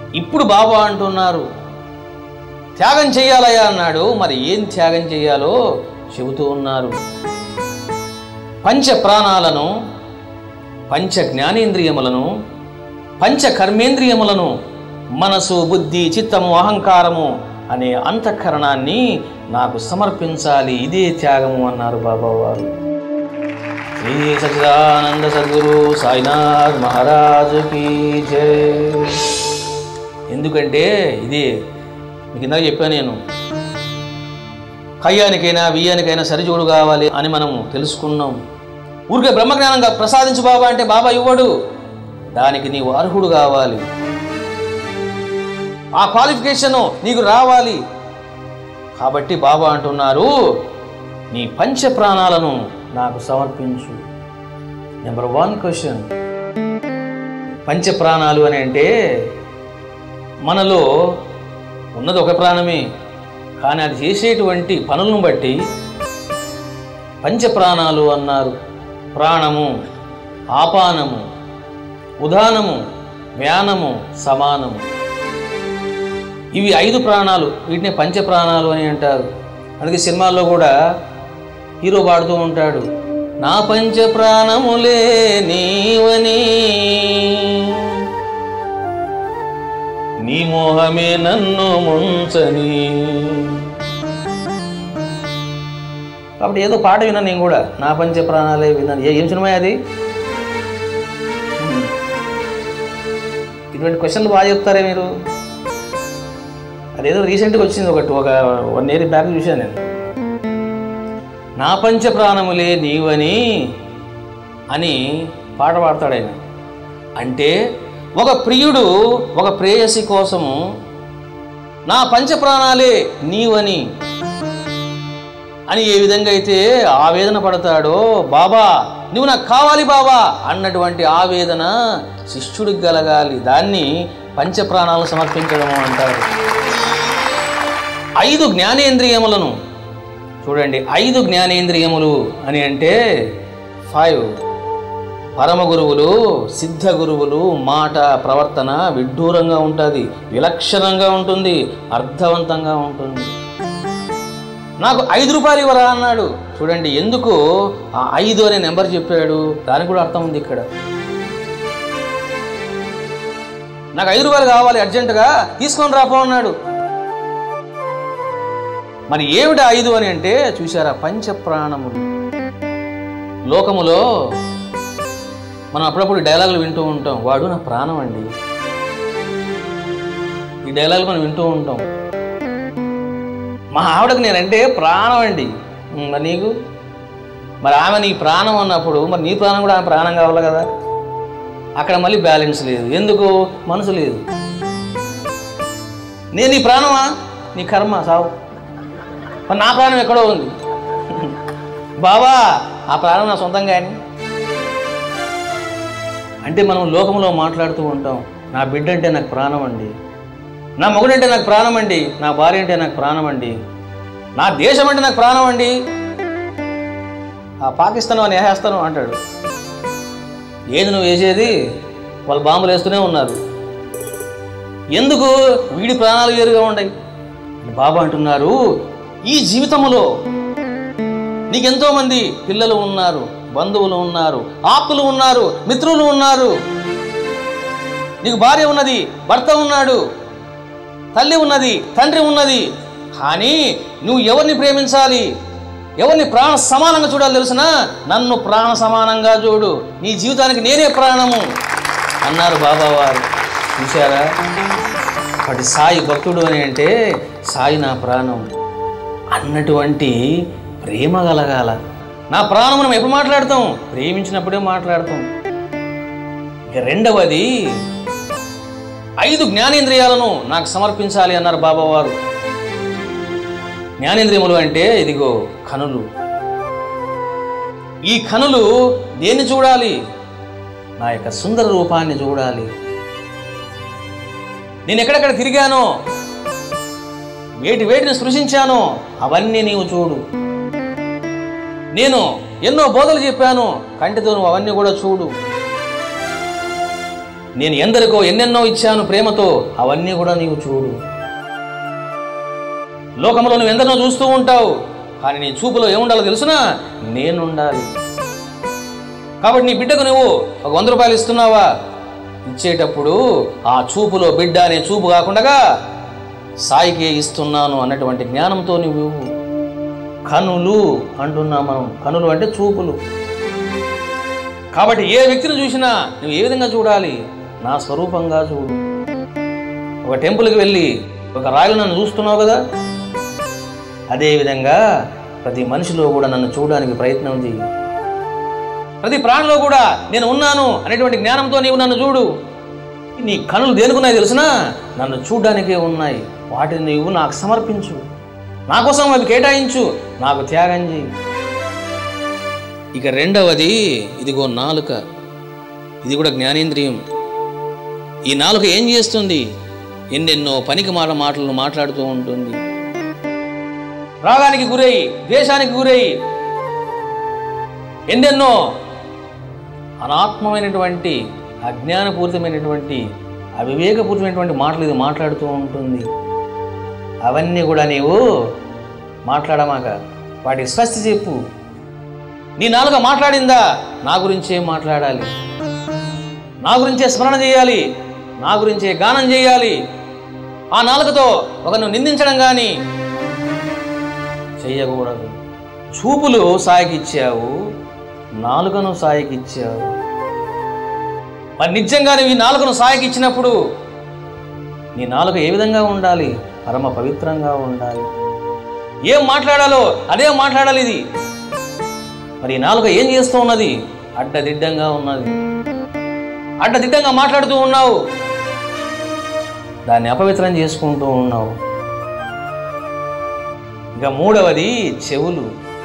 ఇప్పుడు బాబా అంటున్నారు త్యాగం చేయాలయ్యా అన్నాడు మరి ఏం త్యాగం చేయాలో చెబుతూ ఉన్నారు పంచ ప్రాణాలను పంచ జ్ఞానేంద్రియములను పంచ కర్మేంద్రియములను మనసు బుద్ధి చిత్తము అహంకారము అనే అంతఃకరణాన్ని నాకు సమర్పించాలి ఇదే త్యాగము అన్నారు బాబా వారు శ్రీ సచిదానంద సద్గురు సాయినాథ్ మహారాజుకి జై ఎందుకంటే ఇదే మీకు ఇందాక చెప్పాను నేను కయ్యానికైనా బియ్యానికైనా సరిజోడు కావాలి అని మనం తెలుసుకున్నాం ఊరికే బ్రహ్మజ్ఞానంగా ప్రసాదించు బాబా అంటే బాబా ఇవ్వడు దానికి నీవు అర్హుడు కావాలి ఆ క్వాలిఫికేషన్ నీకు రావాలి కాబట్టి బాబా అంటున్నారు నీ పంచ ప్రాణాలను నాకు సమర్పించు నెంబర్ వన్ క్వశ్చన్ పంచ ప్రాణాలు అని అంటే మనలో ఉన్నది ఒక ప్రాణమే కానీ అది చేసేటువంటి పనులను బట్టి పంచ ప్రాణాలు అన్నారు ప్రాణము ఆపానము ఉదానము వ్యానము సమానము ఇవి ఐదు ప్రాణాలు వీటిని పంచ ప్రాణాలు అని అంటారు అందుకే సినిమాల్లో కూడా హీరో పాడుతూ ఉంటాడు నా పంచ ప్రాణములే నీవని నీ మోహమే నన్ను ముంచని కాబట్టి ఏదో పాట విన్నాను నేను కూడా నా పంచ ప్రాణాలే విన్నాను ఏ- ఏం సినిమా అది హ్మ్. ఇటువంటి క్వశ్చన్లు బాగా చెప్తారే మీరు అదేదో రీసెంట్గా వచ్చింది ఒకటి ఒక వన్ ఇయర్ బ్యాక్ చూశాను నేను నా పంచ ప్రాణములే నీవని అని పాట పాడతాడు ఆయన అంటే ఒక ప్రియుడు ఒక ప్రేయసి కోసము నా పంచ ప్రాణాలే నీవని అని ఏ విధంగా అయితే ఆవేదన పడతాడో బాబా నువ్వు నాకు కావాలి బాబా అన్నటువంటి ఆవేదన శిష్యుడికి కలగాలి దాన్ని పంచప్రాణాలను సమర్పించడము అంటారు ఐదు జ్ఞానేంద్రియములను చూడండి ఐదు జ్ఞానేంద్రియములు అని అంటే ఫైవ్ పరమ గురువులు సిద్ధ గురువులు మాట ప్రవర్తన విడ్డూరంగా ఉంటుంది విలక్షణంగా ఉంటుంది అర్థవంతంగా ఉంటుంది నాకు ఐదు రూపాయలు ఇవ్వరా అన్నాడు చూడండి ఎందుకు ఆ ఐదు అనే నెంబర్ చెప్పాడు దానికి కూడా అర్థం ఉంది ఇక్కడ నాకు ఐదు రూపాయలు కావాలి అర్జెంటుగా తీసుకొని రాపో అన్నాడు మరి ఏమిటి ఐదు అని అంటే చూసారా పంచప్రాణములు లోకములో మనం అప్పుడప్పుడు డైలాగులు వింటూ ఉంటాం వాడు నా ప్రాణం అండి ఈ డైలాగులు మనం వింటూ ఉంటాం మా ఆవిడకు నేనంటే ప్రాణం అండి ఉమ్, మరి నీకు మరి ఆమె నీ ప్రాణం అన్నప్పుడు మరి నీ ప్రాణం కూడా ఆమె ప్రాణం కావాలి కదా అక్కడ మళ్ళీ బ్యాలెన్స్ లేదు ఎందుకు మనసు లేదు నేను నీ ప్రాణమా నీ కర్మ సావు మరి నా ప్రాణం ఎక్కడో ఉంది బావా ఆ ప్రాణం నా సొంతం కానీ అంటే మనం లోకంలో మాట్లాడుతూ ఉంటాం నా బిడ్డ అంటే నాకు ప్రాణం అండి నా మొగుడంటే నాకు ప్రాణం అండి నా భార్య అంటే నాకు ప్రాణం అండి నా దేశం అంటే నాకు ప్రాణం అండి ఆ పాకిస్తాన్ అని వేసేస్తాను అంటాడు ఏది నువ్వు వేసేది వాళ్ళు బాంబులు వేస్తూనే ఉన్నారు ఎందుకు వీడి ప్రాణాలు వేరుగా ఉన్నాయి బాబా అంటున్నారు ఈ జీవితంలో నీకెంతో మంది పిల్లలు ఉన్నారు బంధువులు ఉన్నారు ఆప్తులు ఉన్నారు మిత్రులు ఉన్నారు నీకు భార్య ఉన్నది భర్త ఉన్నాడు తల్లి ఉన్నది తండ్రి ఉన్నది కానీ నువ్వు ఎవరిని ప్రేమించాలి ఎవరిని ప్రాణ సమానంగా చూడాలి తెలుసునా నన్ను ప్రాణ సమానంగా చూడు నీ జీవితానికి నేనే ప్రాణము అన్నారు బాబావారు చూశారా అప్పటి సాయి భక్తుడు అని అంటే సాయి నా ప్రాణం అన్నటువంటి ప్రేమ కలగాల నా ప్రాణం మనం ఎప్పుడు మాట్లాడతాం ప్రేమించినప్పుడే మాట్లాడతాం ఇక రెండవది ఐదు జ్ఞానేంద్రియాలను నాకు సమర్పించాలి అన్నారు బాబావారు జ్ఞానేంద్రియములు అంటే ఇదిగో కనులు ఈ కనులు దేన్ని చూడాలి నా యొక్క సుందర రూపాన్ని చూడాలి నేను ఎక్కడెక్కడ తిరిగానో వేటి వేటిని సృజించానో అవన్నీ నీవు చూడు నేను ఎన్నో బోధలు చెప్పాను కంటితో నువ్వు అవన్నీ కూడా చూడు నేను ఎందరికో ఎన్నెన్నో ఇచ్చాను ప్రేమతో అవన్నీ కూడా నీవు చూడు లోకంలో నువ్వు ఎందరినో చూస్తూ ఉంటావు కానీ నీ చూపులో ఏముండాలో తెలుసునా నేనుండాలి కాబట్టి నీ బిడ్డకు నువ్వు ఒక వంద రూపాయలు ఇస్తున్నావా ఇచ్చేటప్పుడు ఆ చూపులో బిడ్డ అనే చూపు కాకుండా సాయికి ఇస్తున్నాను అన్నటువంటి జ్ఞానంతో నువ్వు ఇవ్వు. కనులు అంటున్నాం మనం కనులు అంటే చూపులు కాబట్టి ఏ వ్యక్తిని చూసినా నువ్వు ఏ విధంగా చూడాలి నా స్వరూపంగా చూడు ఒక టెంపుల్కి వెళ్ళి ఒక రాయిలో నన్ను చూస్తున్నావు కదా అదేవిధంగా ప్రతి మనిషిలో కూడా నన్ను చూడడానికి ప్రయత్నం చెయ్యి ప్రతి ప్రాణిలో కూడా నేను ఉన్నాను అనేటువంటి జ్ఞానంతో నీవు నన్ను చూడు నీ కనులు దేనుకున్నాయి తెలుసునా నన్ను చూడడానికే ఉన్నాయి వాటిని నీవు నాకు సమర్పించు నా కోసం అవి కేటాయించు నాకు త్యాగం చేయి ఇక రెండవది ఇదిగో నాలుక ఇది కూడా జ్ఞానేంద్రియం ఈ నాలుక ఏం చేస్తుంది ఎన్నెన్నో పనికి మాట మాటలను మాట్లాడుతూ ఉంటుంది రాగానికి గురై ద్వేషానికి గురై ఎన్నెన్నో అనాత్మమైనటువంటి అజ్ఞానపూరితమైనటువంటి అవివేకపూరితమైనటువంటి మాటలు ఇది మాట్లాడుతూ ఉంటుంది అవన్నీ కూడా నీవు మాట్లాడమాక వాటికి స్వస్తి చెప్పు నీ నాలుక మాట్లాడిందా నా గురించే మాట్లాడాలి నా గురించే స్మరణ చేయాలి నా గురించే గానం చేయాలి ఆ నాలుకతో ఒకను నిందించడం కానీ చెయ్యకూడదు చూపులు సాయికి ఇచ్చావు నాలుకను సాయికి ఇచ్చావు మరి నిజంగా నువ్వు ఈ నాలుకను సాయికి ఇచ్చినప్పుడు నీ నాలుక ఏ విధంగా ఉండాలి పరమ పవిత్రంగా ఉండాలి ఏం మాట్లాడాలో అదే మాట్లాడాలి ఇది మరి ఈ నాలుక ఏం చేస్తూ ఉన్నది అడ్డదిడ్డంగా ఉన్నది అడ్డదిడ్డంగా మాట్లాడుతూ ఉన్నావు దాన్ని అపవిత్రం చేసుకుంటూ ఉన్నావు ఇక మూడవది చెవులు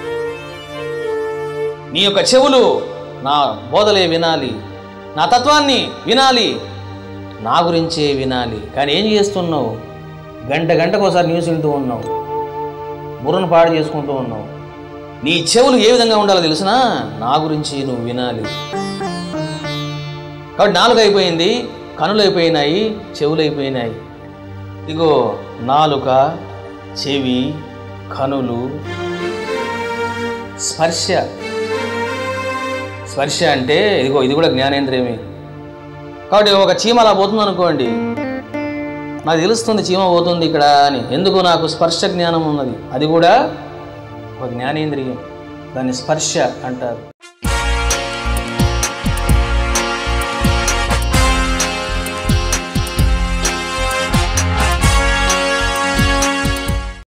నీ యొక్క చెవులు నా బోధలే వినాలి నా తత్వాన్ని వినాలి నా గురించే వినాలి కానీ ఏం చేస్తున్నావు గంట గంటకోసారి న్యూస్ వింటూ ఉన్నావు బుర్రను పాడు చేసుకుంటూ ఉన్నావు నీ చెవులు ఏ విధంగా ఉండాలో తెలుసునా నా గురించి నువ్వు వినాలి కాబట్టి నాలుగు అయిపోయింది కనులు అయిపోయినాయి చెవులు అయిపోయినాయి ఇగో నాలుక చెవి కనులు స్పర్శ స్పర్శ అంటే ఇదిగో ఇది కూడా జ్ఞానేంద్రియమే కాబట్టి ఒక చీమ అలా పోతుంది అనుకోండి నాకు తెలుస్తుంది చీమ పోతుంది ఇక్కడ అని ఎందుకు నాకు స్పర్శ జ్ఞానం ఉన్నది అది కూడా ఒక జ్ఞానేంద్రియం దాన్ని స్పర్శ అంటారు